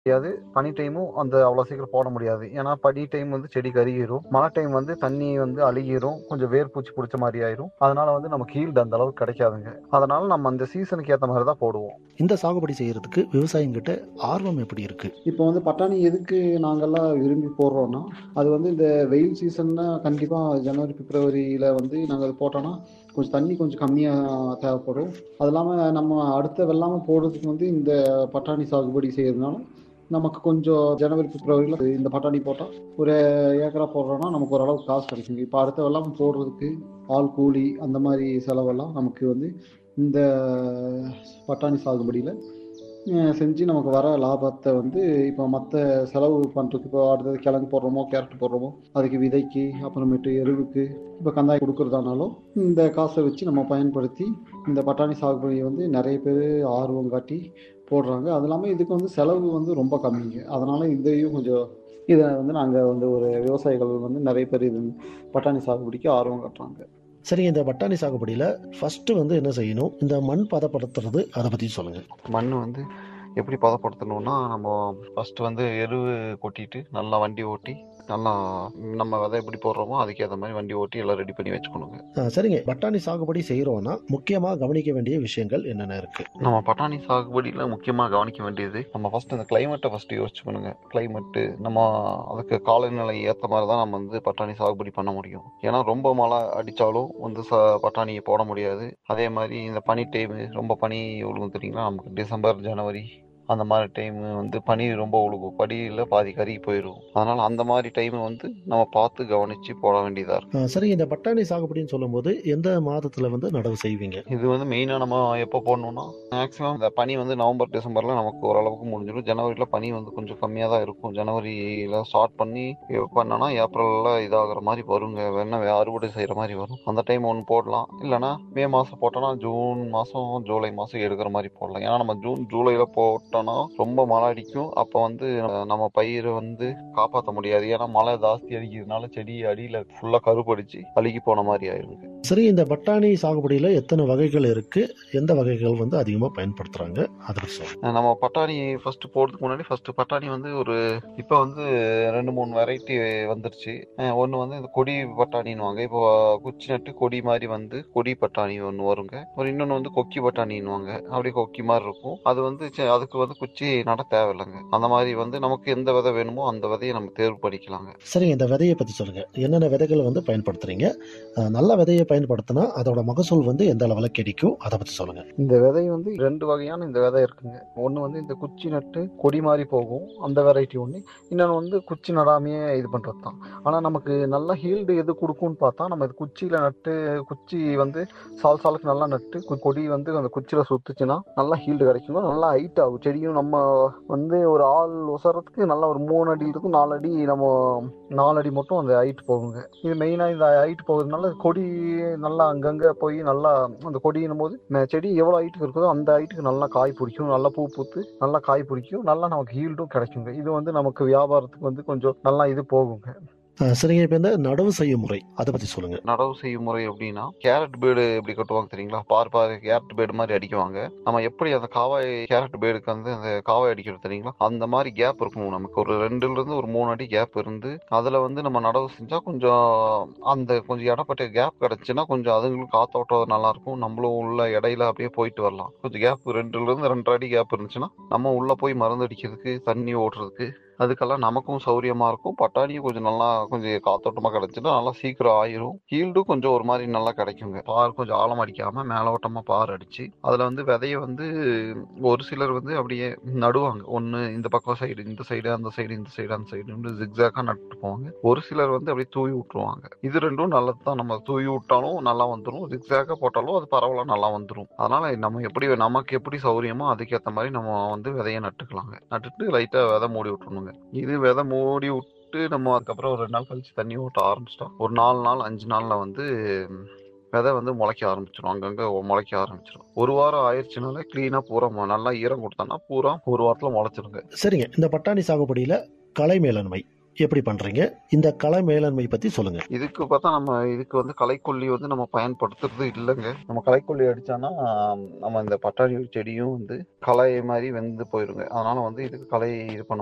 முடியாது பனி டைமும் அந்த அவ்வளோ சீக்கிரம் போட முடியாது ஏன்னா பனி டைம் வந்து செடி கருகிரும் மழை டைம் வந்து தண்ணி வந்து அழுகிரும் கொஞ்சம் வேர் பூச்சி பிடிச்ச மாதிரி ஆயிரும் அதனால வந்து நமக்கு ஹீல்டு அந்த அளவுக்கு கிடைக்காதுங்க அதனால நம்ம அந்த சீசனுக்கு ஏற்ற மாதிரி தான் போடுவோம் இந்த சாகுபடி செய்யறதுக்கு விவசாயிங்கிட்ட ஆர்வம் எப்படி இருக்கு இப்போ வந்து பட்டாணி எதுக்கு நாங்கெல்லாம் விரும்பி போடுறோம்னா அது வந்து இந்த வெயில் சீசன்னா கண்டிப்பாக ஜனவரி பிப்ரவரியில் வந்து நாங்கள் அது போட்டோன்னா கொஞ்சம் தண்ணி கொஞ்சம் கம்மியாக தேவைப்படும் அது இல்லாமல் நம்ம அடுத்த வெள்ளாமல் போடுறதுக்கு வந்து இந்த பட்டாணி சாகுபடி செய்யறதுனால நமக்கு கொஞ்சம் ஜனவரி பிப்ரவரியில் இந்த பட்டாணி போட்டால் ஒரு ஏக்கரா போடுறோன்னா நமக்கு ஓரளவுக்கு காசு கிடைக்குங்க இப்போ அடுத்த வெள்ளாமல் போடுறதுக்கு ஆள் கூலி அந்த மாதிரி செலவெல்லாம் நமக்கு வந்து இந்த பட்டாணி சாகுபடியில் அஹ் செஞ்சு நமக்கு வர லாபத்தை வந்து இப்போ மற்ற செலவு பண்ணுறதுக்கு இப்போ அடுத்தது கிழங்கு போடுறோமோ கேரட் போடுறோமோ அதுக்கு விதைக்கு அப்புறமேட்டு எருவுக்கு இப்போ கந்தாயம் கொடுக்குறதானாலும் இந்த காசை வச்சு நம்ம பயன்படுத்தி இந்த பட்டாணி சாகுபடியை வந்து நிறைய பேர் ஆர்வம் காட்டி போடுறாங்க அது இல்லாமல் இதுக்கு வந்து செலவு வந்து ரொம்ப கம்மிங்க அதனால இதையும் கொஞ்சம் இதை வந்து நாங்கள் வந்து ஒரு விவசாயிகள் வந்து நிறைய பேர் இது பட்டாணி சாகுபடிக்கு ஆர்வம் காட்டுறாங்க சரி இந்த பட்டாணி சாகுபடியில ஃபர்ஸ்ட் வந்து என்ன செய்யணும் இந்த மண் பதப்படுத்துறது அதை பத்தி சொல்லுங்க மண் வந்து எப்படி பதப்படுத்தணும்னா நம்ம ஃபர்ஸ்ட் வந்து எருவு கொட்டிட்டு நல்லா வண்டி ஓட்டி நல்லா நம்ம விதை எப்படி போடுறோமோ அதுக்கேற்ற மாதிரி வண்டி ஓட்டி எல்லாம் ரெடி பண்ணி வச்சுக்கணுங்க ஆ, சரிங்க பட்டாணி சாகுபடி செய்யறோம்னா முக்கியமா கவனிக்க வேண்டிய விஷயங்கள் என்னென்ன இருக்கு நம்ம பட்டாணி சாகுபடியில் முக்கியமாக கவனிக்க வேண்டியது நம்ம ஃபர்ஸ்ட் இந்த கிளைமேட்டை ஃபர்ஸ்ட் யோசிச்சுக்கணுங்க கிளைமேட்டு நம்ம அதுக்கு காலநிலை ஏற்ற மாதிரி தான் நம்ம வந்து பட்டாணி சாகுபடி பண்ண முடியும் ஏன்னா ரொம்ப மழை அடித்தாலும் வந்து ச பட்டாணியை போட முடியாது அதே மாதிரி இந்த பனி டைமு ரொம்ப பனி ஒழுங்கும் தெரியுங்களா நமக்கு டிசம்பர் ஜனவரி அந்த மாதிரி டைம் வந்து பனி ரொம்ப ஒழுகும் படியில் பாதி கருகி போயிடும் அதனால அந்த மாதிரி டைம் வந்து நம்ம பார்த்து கவனிச்சு போட வேண்டியதாக இருக்கும் ஆ, சரி இந்த பட்டாணி சாகுபடின்னு சொல்லும்போது எந்த மாதத்துல வந்து நடவு செய்வீங்க இது வந்து மெயினாக நம்ம எப்போ போடணும்னா மேக்ஸிமம் இந்த பனி வந்து நவம்பர் டிசம்பரில் நமக்கு ஓரளவுக்கு முடிஞ்சிடும் ஜனவரியில் பனி வந்து கொஞ்சம் கம்மியாக தான் இருக்கும் ஜனவரியில் ஸ்டார்ட் பண்ணி பண்ணோன்னா ஏப்ரலில் இதாகிற மாதிரி வருங்க வேணா வே- அறுவடை செய்கிற மாதிரி வரும் அந்த டைம் ஒன்று போடலாம் இல்லைன்னா மே மாதம் போட்டோன்னா ஜூன் மாதம் ஜூலை மாதம் எடுக்கிற மாதிரி போடலாம் ஏன்னா நம்ம ஜூன் ஜூலையில் போட்டோன்னா ரொம்ப மழை அடிக்கும் அப்போ வந்து அஹ், நம்ம பயிரை வந்து காப்பாற்ற முடியாது ஏன்னா மழை ஜாஸ்தி அடிக்கிறதுனால செடி அடியில் ஃபுல்லாக கருப்படிச்சு அழுகி போன மாதிரி ஆயிருங்க சரி இந்த பட்டாணி சாகுபடியில எத்தனை வகைகள் இருக்கு எந்த வகைகள் வந்து அதிகமா பயன்படுத்துறாங்க அதை பத்தி சொல்லுங்க நம்ம பட்டாணி ஃபர்ஸ்ட் போடுறதுக்கு முன்னாடி ஃபர்ஸ்ட் பட்டாணி வந்து ஒரு இப்போ வந்து ரெண்டு மூணு வெரைட்டி வந்துருச்சு ஒன்று வந்து இந்த கொடி பட்டாணின்னுவாங்க இப்போ குச்சி நட்டு கொடி மாதிரி வந்து கொடி பட்டாணி ஒன்று வருங்க ஒரு இன்னொன்று வந்து கொக்கி பட்டாணின்னுவாங்க அப்படியே கொக்கி மாதிரி இருக்கும் அது வந்து சே- அதுக்கு வந்து குச்சி நட தேவையில்லைங்க அந்த மாதிரி வந்து நமக்கு எந்த விதை வேணுமோ அந்த விதையை நம்ம தேர்வு பண்ணிக்கலாங்க சரிங்க இந்த விதையை பத்தி சொல்லுங்க என்னென்ன விதைகள் வந்து பயன்படுத்துறீங்க அஹ், நல்ல விதையை பயன்படுத்தினா அதோட மகசூல் வந்து எந்த அளவுல கிடைக்கும் அதை பத்தி சொல்லுங்க இந்த விதை வந்து ரெண்டு வகையான இந்த விதை இருக்குங்க ஒன்று வந்து இந்த குச்சி நட்டு கொடி மாதிரி போகும் அந்த வெரைட்டி ஒன்று இன்னொன்று வந்து குச்சி நடாமையே இது பண்ணுறது தான் ஆனால் நமக்கு நல்ல ஹீல்டு எது கொடுக்கும்னு பார்த்தா நம்ம இது குச்சியில் நட்டு குச்சி வந்து சால் சாலுக்கு நல்லா நட்டு கு- கொடி வந்து அந்த குச்சியில் சுத்துச்சுன்னா நல்லா ஹீல்டு கிடைக்குங்க நல்லா ஹைட் ஆகும் செடியும் நம்ம வந்து ஒரு ஆள் ஒசரத்துக்கு நல்லா ஒரு மூணு அடி இருக்கும் நாலு அடி நம்ம நாலு அடி மட்டும் அந்த ஹைட் போகுங்க இது மெயினாக இந்த ஹைட் போகிறதுனால கொடி நல்லா அங்கங்கே போய் நல்லா அந்த கொடியினும் போது ம- செடி எவ்வளோ ஹைட்டுக்கு இருக்குதோ அந்த ஹைட்டுக்கு நல்லா காய் பிடிக்கும் நல்லா பூ பூத்து நல்லா காய் பிடிக்கும் நல்லா நமக்கு ஹீல்டும் கிடைக்குங்க இது வந்து நமக்கு வியாபாரத்துக்கு வந்து கொஞ்சம் நல்லா இது போகுங்க அஹ், சரிங்க இப்ப இந்த நடவு செய்யும் முறை அதை பத்தி சொல்லுங்க நடவு செய்யும் முறை எப்படின்னா கேரட் பேடு எப்படி கட்டுவாங்க தெரியுங்களா பார் பார் கேரட் பேடு மாதிரி அடிக்குவாங்க நம்ம எப்படி அந்த காவாய் கேரட் பேடுக்கு வந்து அந்த காவாய் அடிக்கிறது தெரியுங்களா அந்த மாதிரி கேப் இருக்கும் நமக்கு ஒரு ரெண்டுல இருந்து ஒரு மூணு அடி கேப் இருந்து அதுல வந்து நம்ம நடவு செஞ்சா கொஞ்சம் அந்த கொஞ்சம் இடப்பட்ட கேப் கிடைச்சுன்னா கொஞ்சம் அதுங்களுக்கு காத்தோட்டம் நல்லா இருக்கும் நம்மளும் உள்ள இடையில அப்படியே போயிட்டு வரலாம் கொஞ்சம் கேப் ரெண்டுல இருந்து ரெண்டரை அடி கேப் இருந்துச்சுன்னா நம்ம உள்ள போய் மருந்து அடிக்கிறதுக்கு தண்ணி ஓட்டுறதுக்கு அதுக்கெல்லாம் நமக்கும் சௌரியமா இருக்கும் பட்டாணியும் கொஞ்சம் நல்லா கொஞ்சம் காத்தோட்டமா கிடைச்சுன்னா நல்லா சீக்கிரம் ஆயிரும் ஹீல்டும் கொஞ்சம் ஒரு மாதிரி நல்லா கிடைக்குங்க பார் கொஞ்சம் ஆழம் அடிக்காம மேலோட்டமா பார் அடிச்சு அதுல வந்து விதைய வந்து ஒரு சிலர் வந்து அப்படியே நடுவாங்க ஒன்னு இந்த பக்கம் சைடு இந்த சைடு அந்த சைடு இந்த சைடு அந்த சைடு ஜிக்ஸாக்கா நட்டு போவாங்க ஒரு சிலர் வந்து அப்படியே தூவி விட்டுருவாங்க இது ரெண்டும் நல்லது தான் நம்ம தூவி விட்டாலும் நல்லா வந்துடும் ஜிக்ஸாக்கா போட்டாலும் அது பரவாயில்ல நல்லா வந்துடும் அதனால நம்ம எப்படி நமக்கு எப்படி சௌரியமோ அதுக்கேற்ற மாதிரி நம்ம வந்து விதைய நட்டுக்கலாங்க நட்டுட்டு லைட்டா விதை மூடி விட்டுருணுங்க இது விதை மூடி விட்டு நம்ம அதுக்கப்புறம் ஒரு ரெண்டு நாள் கழிச்சு தண்ணி ஊட்ட ஆரம்பிச்சிட்டோம் ஒரு நாலு நாள் அஞ்சு நாள்ல வந்து ம், விதை வந்து முளைக்க ஆரம்பிச்சிடும் அங்கங்க முளைக்க ஆரம்பிச்சிடும் ஒரு வாரம் ஆயிடுச்சுனாலே கிளீனா பூரா மொ- நல்லா ஈரம் கொடுத்தோம்னா பூரா ஒரு வாரத்துல முளைச்சிருங்க சரிங்க இந்த பட்டாணி சாகுபடியில களை மேலாண்மை எப்படி பண்றீங்க இந்த களை மேலாண்மை பத்தி சொல்லுங்க இதுக்கு பார்த்தா நம்ம இதுக்கு வந்து களைக்கொல்லி வந்து நம்ம பயன்படுத்துறது இல்லைங்க நம்ம களைக்கொல்லி அடிச்சானா நம்ம இந்த பட்டாணி செடியும் வந்து களை மாதிரி வெந்து போயிருங்க அதனால வந்து இதுக்கு களை இது பண்ண